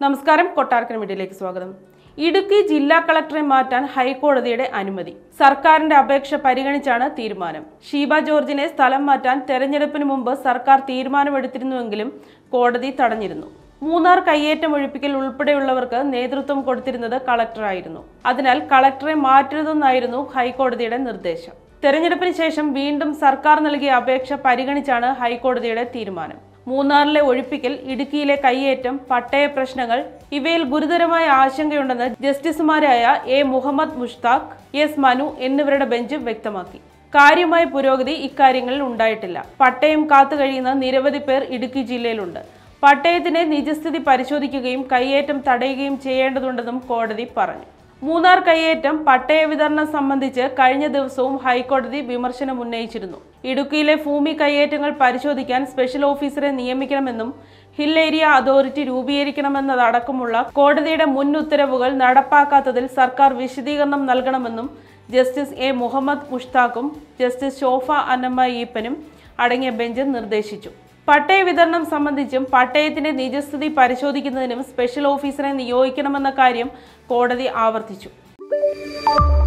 നമസ്കാരം കൊട്ടാരക്കര മീഡിയയിലേക്ക് സ്വാഗതം ഇടുക്കി ജില്ലാ കളക്ടറെ മാറ്റാൻ ഹൈക്കോടതിയുടെ അനുമതി സർക്കാരിന്റെ അപേക്ഷ പരിഗണിച്ചാണ് തീരുമാനം ഷീബ ജോർജിനെ സ്ഥലം മാറ്റാൻ തെരഞ്ഞെടുപ്പിന് മുമ്പ് സർക്കാർ തീരുമാനമെടുത്തിരുന്നുവെങ്കിലും കോടതി തടഞ്ഞിരുന്നു മൂന്നാർ കയ്യേറ്റം ഒഴിപ്പിക്കൽ ഉൾപ്പെടെയുള്ളവർക്ക് നേതൃത്വം കൊടുത്തിരുന്നത് കളക്ടറായിരുന്നു അതിനാൽ കളക്ടറെ മാറ്റരുതെന്നായിരുന്നു ഹൈക്കോടതിയുടെ നിർദ്ദേശം തെരഞ്ഞെടുപ്പിന് ശേഷം വീണ്ടും സർക്കാർ നൽകിയ അപേക്ഷ പരിഗണിച്ചാണ് ഹൈക്കോടതിയുടെ തീരുമാനം മൂന്നാറിലെ ഒഴിപ്പിക്കൽ ഇടുക്കിയിലെ കയ്യേറ്റം പട്ടയ പ്രശ്നങ്ങൾ ഇവയിൽ ഗുരുതരമായ ആശങ്കയുണ്ടെന്ന് ജസ്റ്റിസുമാരായ എ മുഹമ്മദ് മുഷ്താഖ് എസ് മനു എന്നിവരുടെ ബെഞ്ച് വ്യക്തമാക്കി കാര്യമായ പുരോഗതി ഇക്കാര്യങ്ങളിൽ ഉണ്ടായിട്ടില്ല പട്ടയം കാത്തു കഴിയുന്ന നിരവധി പേർ ഇടുക്കി ജില്ലയിലുണ്ട് പട്ടയത്തിന്റെ നിജസ്ഥിതി പരിശോധിക്കുകയും കയ്യേറ്റം തടയുകയും ചെയ്യേണ്ടതുണ്ടെന്നും കോടതി പറഞ്ഞു മൂന്നാർ കയ്യേറ്റം പട്ടയ വിതരണം സംബന്ധിച്ച് കഴിഞ്ഞ ദിവസവും ഹൈക്കോടതി വിമർശനം ഉന്നയിച്ചിരുന്നു ഇടുക്കിയിലെ ഭൂമി കയ്യേറ്റങ്ങൾ പരിശോധിക്കാൻ സ്പെഷ്യൽ ഓഫീസറെ നിയമിക്കണമെന്നും ഹിൽ ഏരിയ അതോറിറ്റി രൂപീകരിക്കണമെന്നതടക്കമുള്ള കോടതിയുടെ മുൻ ഉത്തരവുകൾ നടപ്പാക്കാത്തതിൽ സർക്കാർ വിശദീകരണം നൽകണമെന്നും ജസ്റ്റിസ് എ മുഹമ്മദ് മുഷ്താഖും ജസ്റ്റിസ് ഷോഫ അന്നമ്മ ഈപ്പനും അടങ്ങിയ ബെഞ്ച് നിർദ്ദേശിച്ചു പട്ടയ വിതരണം സംബന്ധിച്ചും പട്ടയത്തിന്റെ നിജസ്ഥിതി പരിശോധിക്കുന്നതിനും സ്പെഷ്യൽ ഓഫീസറെ നിയോഗിക്കണമെന്ന കാര്യം കോടതി ആവർത്തിച്ചു